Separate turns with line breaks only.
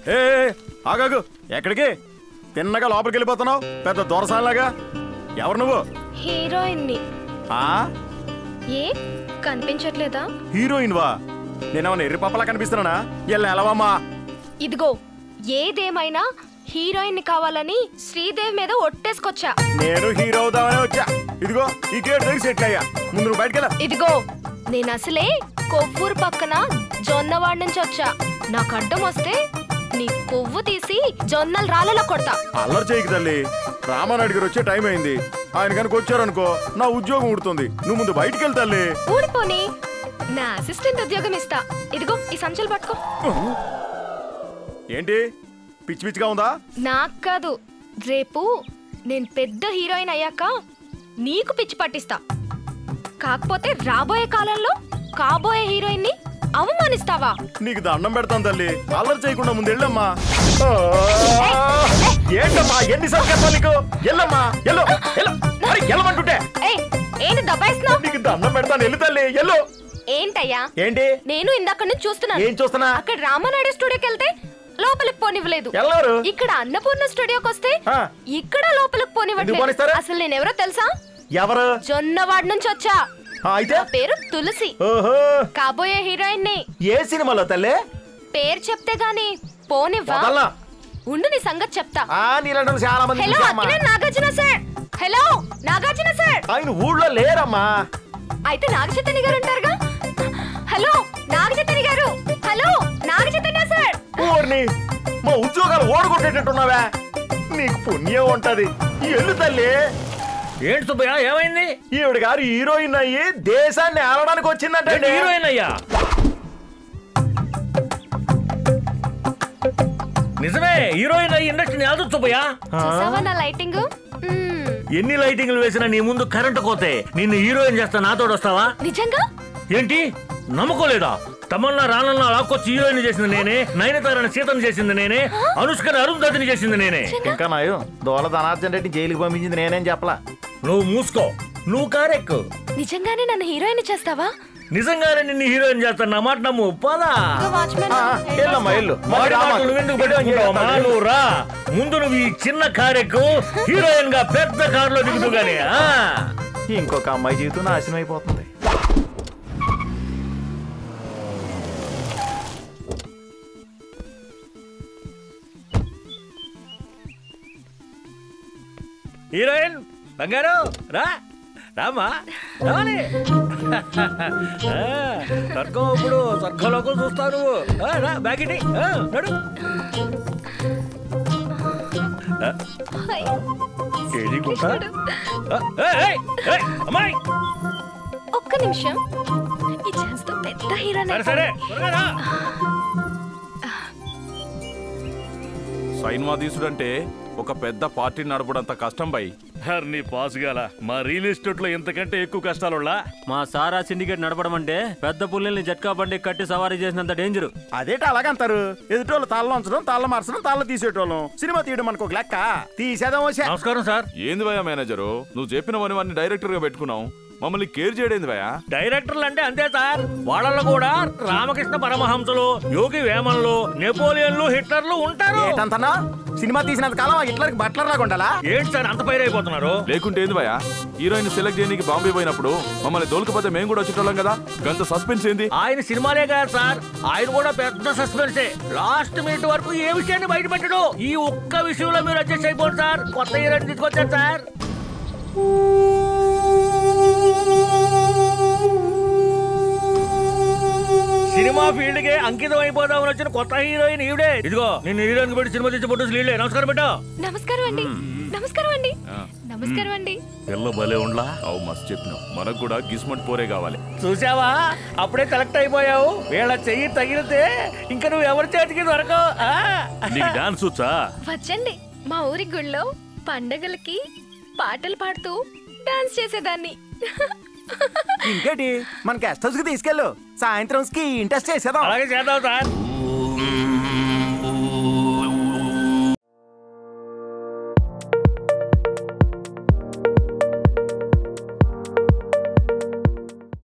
ఏ ఏ, ఆగాగు ఎక్కడికి తిన్నగా లోపలికి వెళ్ళిపోతున్నావు పెద్ద దొరసాలాగా ఎవరు నువ్వు
హీరోయిన్ ని
ఆ
ఏ కనిపించట్లేదా
హీరోయిన్ వా నేనేమన్నా ఎర్రి పప్పలా కనిపిస్తున్నానా ఎల్ల ఎలవమ్మా
ఇదిగో ఏదేమైనా హీరోయిన్ ని కావాలని శ్రీదేవి మీద ఒట్టేసుకొచ్చా
నేను హీరో అవుదామనే వచ్చా ఇదిగో ఈ గేట్ దగ్గర సెట్ అయ్యా ముందు నువ్వు బయటకెళ్ళ
ఇదిగో నేను అసలే కొవ్వూరు పక్కన జొన్నవాడ నుంచి వచ్చా నాకు అడ్డం వస్తే నీ కొవ్వు తీసి జొన్నలు రాళ్ళలో కొడతా
అల్లరి చేయకు తల్లి రామానాయుడు గారు వచ్చే టైం అయింది ఆయన కనుక వచ్చారనుకో నా ఉద్యోగం ఉడుతుంది నువ్వు ముందు బయటికి వెళ్తా తల్లి
ఊడిపోని నా అసిస్టెంట్ ఉద్యోగం ఇస్తా ఇదిగో ఈ సంచులు పట్టుకో
ఏంటి పిచ్చి పిచ్చిగా ఉందా
నాకు కాదు రేపు నేను పెద్ద హీరోయిన్ అయ్యాక నీకు పిచ్చి పట్టిస్తా కాకపోతే రాబోయే కాలంలో కాబోయే హీరోయిన్ ని అవమానిస్తావా
నీకు దండం పెడతాను తల్లి అల్లరి చేయకుండా ముందు వెళ్ళమ్మా ఏంటమ్మా ఎన్ని సంకేతాలు నీకు ఎల్లమ్మా ఎల్లు ఎల్లు అరే ఎల్లమంటుంటే
ఏయ్ ఏంటి దబాయిస్తున్నావు
నీకు దండం పెడతాను ఎల్లు తల్లి ఎల్లు
ఏంటయ్యా
ఏంటి
నేను ఇందాక నుంచి చూస్తున్నాను
ఏం చూస్తున్నా
అక్కడ రామనాయుడు స్టూడియోకి వెళ్తే లోపలికి పోనివ్వలేదు
ఎల్లరు
ఇక్కడ అన్నపూర్ణ స్టూడియోకి వస్తే
ఆ.
ఇక్కడ లోపలికి
ఎందుకు
పోనివ్వట్లేదు
పోనిస్తారు?
అసలు నేను ఎవరో తెలుసా
ఎవరు
జొన్నవాడ నుంచి వచ్చా
ఆ, అయితే
నా పేరు తులసి
ఓహో
కాబోయే హీరోయిన్ ని
ఏ సినిమాలో తల్లి
పేరు చెప్తే గాని పోనివ్వా
వదలనా
ఉండు నీ సంగతి చెప్తా
ఆ నీళ్ళ చాలా మంది
హలో
చూశామ్మా.
Akkineni Nagarjuna sir hello Nagarjuna sir
ఆయన ఊళ్ళో లేరమ్మా
అయితే నాగచైతన్య గారు ఉంటారుగా హలో నాగచైతన్య గారు హలో నాగచైతన్య సార్
ఊరిని మా ఉద్యోగాలు ఓడగొట్టేటట్టున్నావా నీకు పుణ్యం ఉంటది ఎల్లు తల్లి
ఏంటి సుబ్బయ్య ఏమైంది
ఈవిడ గారు హీరోయిన్ అయ్యి దేశాన్ని ఆడడానికి వచ్చిందంటే
హీరోయిన్ అయ్యా నిజమే హీరోయిన్ అయ్యి ఇండస్ట్రీని ఆదు సుబ్బయ్య
చూసావా నా లైటింగ్
ఎన్ని లైటింగ్లు వేసినా నీ ముందు కరెంటు కోతే నిన్ను హీరోయిన్ చేస్తా నాతోడు వస్తావా
నిజంగా
ఏంటి నమ్మకోలేదా తమన్నా రానన్నా లాక్కొచ్చి హీరోయిన్ చేసింది నేనే నయనతారని సీతను చేసింది నేనే అనుష్కని అరుంధతిని చేసింది నేనే
ఇంకా నాయో దోల ధనార్జన్ రెడ్డి జైలుకి పంపించింది నేనేం చెప్పలా
నువ్వు మూసుకో నువ్వు కారెక్కు
నిజంగానే నన్ను హీరోయిన్ చేస్తావా
నిజంగానే నిన్ను హీరోయిన్ చేస్తాను నా మాట నమ్ము పదా
ఇదిగో వాచ్మెన్
ఆ, ఎల్లమ్మా ఎల్లు
వాడి మాటలు నువ్వెందుకు పెట్టుకుంటావమ్మా? నువ్వు రా ముందు నువ్వు ఈ చిన్న కారెక్కు హీరోయిన్ గా పెద్ద కారులో దిగుతూ గానీ ఆ?
ఇంకొక అమ్మాయి జీవితం నాశనం అయిపోతుంది
హీరోయిన్ బంగారు రా రామా రావాలి ఆ, స్వర్గం ఇప్పుడు స్వర్గంలోకి చూస్తావు నువ్వు ఆ, రా బ్యాగిటి నడు ఆ,
హాయ్.
ఏది గుంట
కృష్ణుడు.
ఆ, ఏయ్, ఏయ్, ఏయ్, అమ్మాయి
ఒక్క నిమిషం ఈ ఛాన్స్ తో పెద్ద హీరోయిన్
సరే సరే త్వరగా రా.
సైన్మా తీసుడంటే ఒక పెద్ద పార్టీ నడపడంత కష్టం బై
హర్ని పాస్ గాల మా రియల్ ఎస్టేట్ లో ఎంతకంటే ఎక్కువ కష్టాలున్నా
మా సారా సిండికేట్ నడపడం అంటే పెద్ద పుల్లల్ని జట్కా బండి కట్టి సవారీ చేసినంత డేంజర్
అదేట అలాగంటారు ఎదుటోళ్ళు తాళ్ళ ఉంచడం తాళ్ళ మార్చడం తాళ్ళ తీసేటోళ్ళం సినిమా తీయడం మనకు ఒక లెక్క తీసేదాం వచ్చా
నమస్కారం సార్
ఏంది భయ మేనేజరు నువ్వు చెప్పినవని వాడిని డైరెక్టర్ గా పెట్టుకున్నావు మమ్మల్ని కేర్ చేయడేంది భయ
డైరెక్టర్లు అంటే అంతే సార్ వాళ్ళలో కూడా రామకృష్ణ పరమహంసలు యోగి వేమన్లు నెపోలియన్లు హిట్లర్లు ఉంటారు
ఏంటంతనా సినిమా తీసినంత కాలం హిట్లర్కి బట్లర్ లాగా ఉండాలా
ఏంటి సార్ అంత పైరైపోతున్నారు
లేకుంటే ఏంది భయ హీరోయిన్ సెలెక్ట్ చేయడానికి బాంబే పోయినప్పుడు మమ్మల్ని దోలకపోతే మేము కూడా వచ్చేటోళ్ళం కదా గంత సస్పెన్స్ ఏంది
ఆయన సినిమాలే కాదు సార్ ఆయన కూడా పెద్ద సస్పెన్సే లాస్ట్ మినిట్ వరకు ఏ విషయాన్ని బయటపెట్టడు ఈ ఒక్క విషయంలో మీరు అడ్జస్ట్ అయిపోండి సార్ కొత్త హీరోని తీసుకొచ్చారు సార్ సినిమా ఫీల్డ్ కి అంకితం అయిపోదామని వచ్చిన కొత్త హీరోయిన్ ఈవిడే ఇదిగో నేను హీరోయిన్ పెట్టి సినిమా తెచ్చి ఫోటోస్ లీడే నమస్కారం పెట్టా
నమస్కారం అండి నమస్కారం అండి నమస్కారం అండి
పిల్ల భలే ఉండ్లా
అవు మస్తు చెప్పినావు మనకు కూడా గిస్మంట్ పోరే కావాలి
చూసావా అప్పుడే సెలెక్ట్ అయిపోయావు వీళ్ళ చెయ్యి తగిలితే ఇంకా నువ్వు ఎవరి చేతికి దొరకవు ఆ?
నీకు డాన్స్ వచ్చా
వచ్చండి మా ఊరి గుళ్ళో పండగలకి పాటలు పాడుతూ డాన్స్ చేసేదాన్ని
ఇంకేటి మన గెస్ట్ హౌస్ కి తీసుకెళ్ళు సాయంత్రం కి ఇంట్రెస్ట్ చేసేదాం
అలాగే చేద్దాం సార్